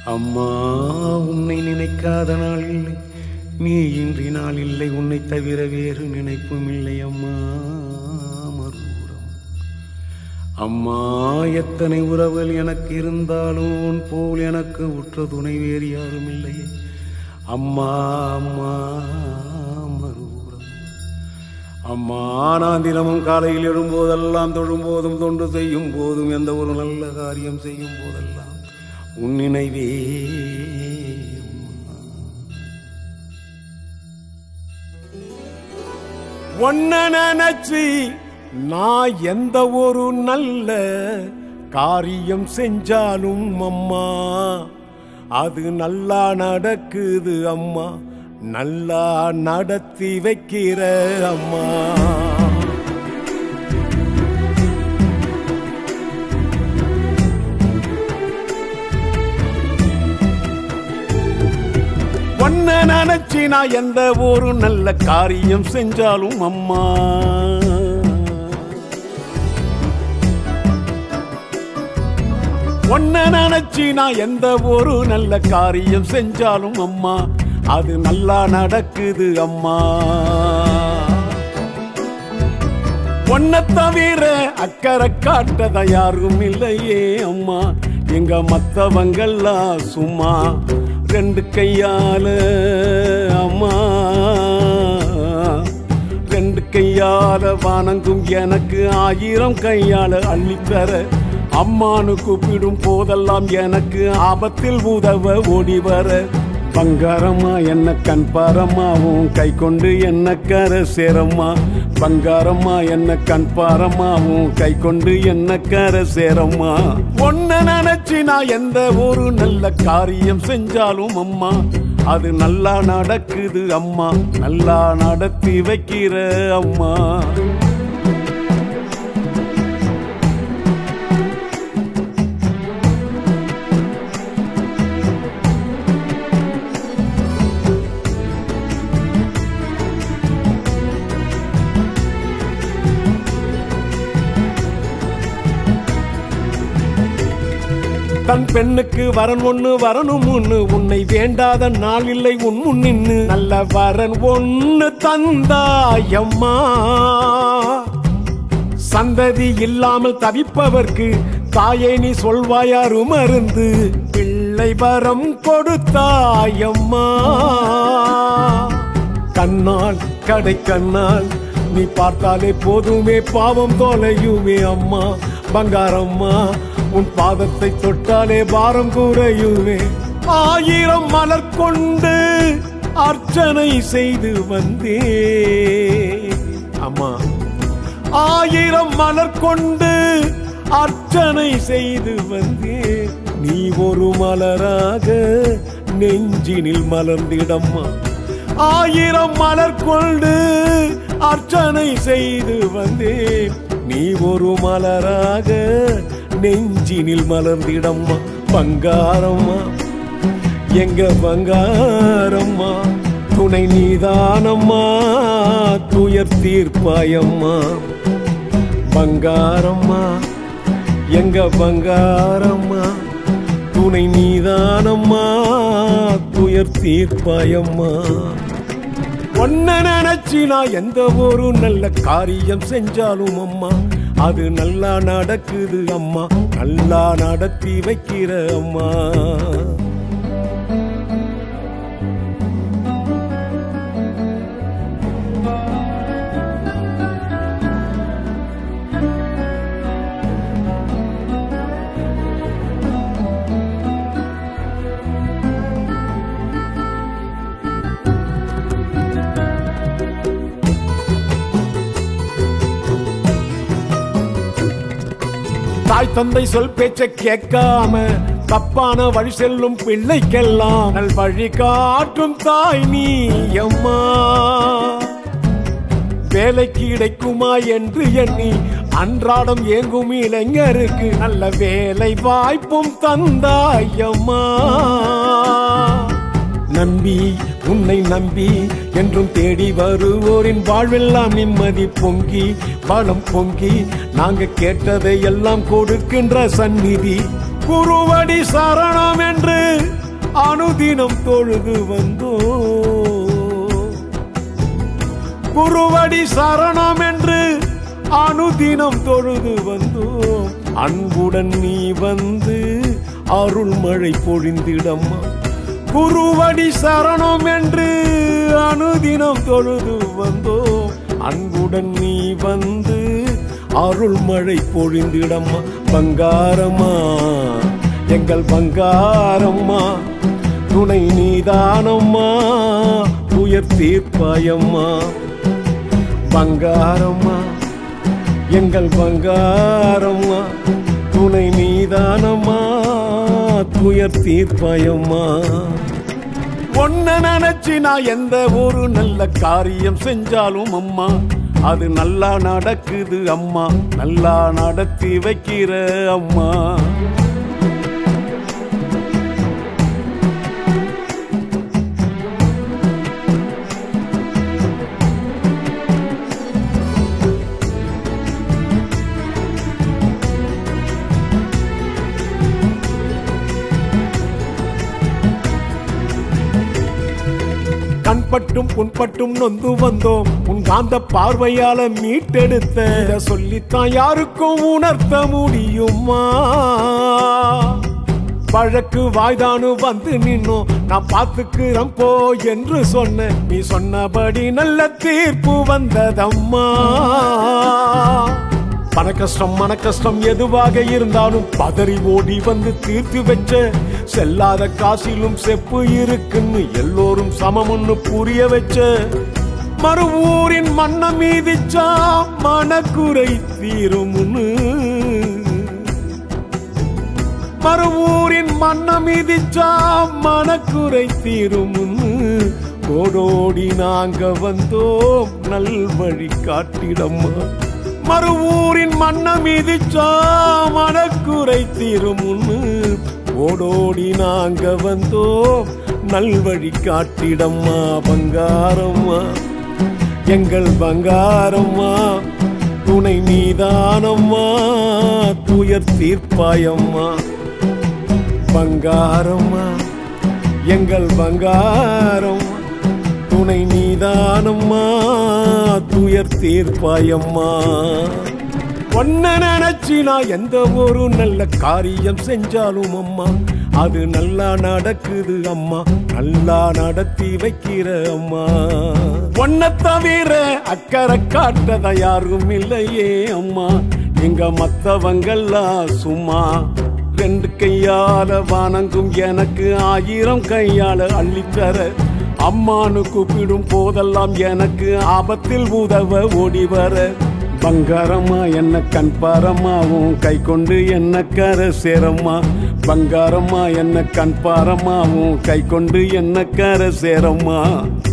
அம்மா உன்னை நினைக்காத நாள் இல்லை நீ இன்றி நாள் இல்லை உன்னை தவிர வேறு நினைப்பும் இல்லை அம்மா மறுபுறம் அம்மா எத்தனை உறவுகள் எனக்கு இருந்தாலும் உன் போல் எனக்கு உற்ற துணை வேறு யாரும் இல்லையே அம்மா அம்மா மறுபுறம் அம்மா நான் தினமும் காலையில் எழும்போதெல்லாம் தொழும்போதும் தொண்டு செய்யும் போதும் எந்த ஒரு நல்ல காரியம் செய்யும் போதெல்லாம் உன் நினைவே அம்மா. ஒன்ன நினைச்சு நான் எந்த ஒரு நல்ல காரியம் செஞ்சாலும் அம்மா அது நல்லா நடக்குது அம்மா நல்லா நடத்தி வைக்கிற அம்மா ஒன்ன நினைச்சு நான் எந்த ஒரு நல்ல காரியம் செஞ்சாலும் அம்மா ஒன்ன நினைச்சு நான் எந்த ஒரு நல்ல காரியம் செஞ்சாலும் அம்மா அது நல்லா நடக்குது அம்மா ஒன்ன தவிர அக்கறை காட்டத யாரும் இல்லையே அம்மா எங்க மத்தவங்கெல்லாம் சும்மா ரெண்டு கையால அம்மா ரெண்டு கையால வணங்கும் எனக்கு ஆயிரம் கையால அள்ளித்தர அம்மானு கூப்பிடும் போதெல்லாம் எனக்கு ஆபத்தில் உதவ ஓடி வர பங்காரம்மா என்ன கண் பாரம்மாவும் கை கொண்டு என்ன கர சேரம்மா பங்காரம்மா என்ன கண் பாரம்மாவும் கை கொண்டு என்ன கர சேரம்மா ஒன்ன நினைச்சு நான் எந்த ஒரு நல்ல காரியம் செஞ்சாலும் அம்மா அது நல்லா நடக்குது அம்மா நல்லா நடத்தி வைக்கிற அம்மா தன் பெண்ணுக்கு வரன் ஒண்ணு வரணும் ஒண்ணு உன்னை வேண்டாத நாள் இல்லை உன் முன் நின்னு நல்ல வரன் ஒண்ணு தந்தாயம்மா சந்ததி இல்லாமல் தவிப்பவர்க்கு தாயே நீ சொல்வாயாரு மருந்து பிள்ளை வரம் கொடுத்தாயம்மா கண்ணால் கடை கண்ணால் நீ பார்த்தாலே போதுமே பாவம் தொலையுமே அம்மா பங்காரம்மா உன் பாதத்தை தொட்டாலே பாரம் குறையுமே ஆயிரம் மலர் கொண்டு அர்ச்சனை செய்து வந்தே அம்மா ஆயிரம் மலர் கொண்டு அர்ச்சனை செய்து வந்தே நீ ஒரு மலராக நெஞ்சினில் மலர்ந்திடம்மா ஆயிரம் மலர் கொண்டு அர்ச்சனை செய்து வந்தே நீ ஒரு மலராக நெஞ்சினில் மலர்ந்திடம்மா பங்காரம்மா எங்க பங்காரம்மா துணை நீதானம்மா துயர் தீர்ப்பாயம்மா பங்காரம்மா எங்க பங்காரம்மா துணை நீதானம்மா துயர் தீர்ப்பாயம்மா ஒன்ன நினைச்சு நான் எந்த ஒரு நல்ல காரியம் செஞ்சாலும் அம்மா அது நல்லா நடக்குது அம்மா நல்லா நடத்தி வைக்கிற அம்மா தாய் தந்தை சொல் பேச்ச கேட்காம தப்பான வழி செல்லும் பிள்ளைக்கெல்லாம் நல் வழி காட்டும் தாய் நீ அம்மா வேலைக்கு கிடைக்குமா என்று எண்ணி அன்றாடம் ஏங்கும் இளைஞருக்கு நல்ல வேலை வாய்ப்பும் தந்தாயம்மா நம்பி உன்னை நம்பி என்றும் தேடி வருவோரின் வாழ்வெல்லாம் நிம்மதி பொங்கி பலம் பொங்கி நாங்க கேட்டதை எல்லாம் கொடுக்கின்ற சந்நிதி குருவடி சரணம் என்று அனுதினம் தொழுது வந்தோ குருவடி சரணம் என்று அனுதினம் தொழுது வந்தோ அன்புடன் நீ வந்து அருள்மழை பொழிந்திடம்மா குருவடி சரணம் என்று அனுதினம் தொழுது வந்தோ அன்புடன் நீ வந்து அருள்மழை பொழிந்திடம்மா பங்காரம்மா எங்கள் பங்காரம்மா துணை நீதானம்மா உயர் தீர்ப்பாயம்மா பங்காரம்மா எங்கள் பங்காரம்மா துணை நீதானம்மா துயர் தீர்ப்பாயம்மா ஒன்ன நினைச்சு நான் எந்த ஒரு நல்ல காரியம் செஞ்சாலும் அம்மா அது நல்லா நடக்குது அம்மா நல்லா நடத்தி வைக்கிற அம்மா கண்பட்டும் புண்பட்டும் நொந்து வந்தோம் உன் காந்த பார்வையால மீட்டெடுத்த இத சொல்லித்தான் யாருக்கும் உணர்த்த முடியுமா வழக்கு வாய்தானு வந்து நின்னோம் நான் பார்த்துக்கிறேன் போ என்று சொன்ன நீ சொன்னபடி நல்ல தீர்ப்பு வந்ததம்மா பண கஷ்டம் மன கஷ்டம் எதுவாக இருந்தாலும் பதறி ஓடி வந்து தீர்த்து வச்ச செல்லாத காசிலும் செப்பு இருக்குன்னு எல்லோரும் சமம்னு புரிய வச்ச மறு ஊரின் மண்ண மீதிச்சா மனக்குறை தீரும்னு மறு ஊரின் மண்ண மீதிச்சா மனக்குறை தீரும்னு ஓடோடி நாங்க வந்தோம் நல்வழி காட்டிடம்மா மறு ஊரின் மண்ண மீதிச்சா மனக்குறை தீரும்னு ஓடோடி நாங்க வந்தோம் நல்வழி காட்டிடம்மா பங்காரம்மா எங்கள் பங்காரம்மா துணை நீதானம்மா துயர் தீர்ப்பாயம்மா பங்காரம்மா எங்கள் பங்காரம்மா துணை நீதானம்மா துயர் தீர்ப்பாயம்மா ஒன்ன நினைச்சு நான் எந்த ஒரு நல்ல காரியம் செஞ்சாலும் அம்மா அது நல்லா நடக்குது அம்மா நல்லா நடத்தி வைக்கிற அம்மா ஒன்ன தவிர அக்கறை காட்டத யாரும் இல்லையே அம்மா எங்க மத்தவங்கெல்லாம் சும்மா ரெண்டு கையால வணங்கும் எனக்கு ஆயிரம் கையால அள்ளித்தர அம்மானு கூப்பிடும் போதெல்லாம் எனக்கு ஆபத்தில் உதவ ஓடி வர பங்காரம்மா என்ன கண்பாரம்மாவும் கை கொண்டு என்ன கர சேரம்மா பங்காரம்மா என்ன கண்பாரம்மாவும் கை கொண்டு என்ன கர சேரம்மா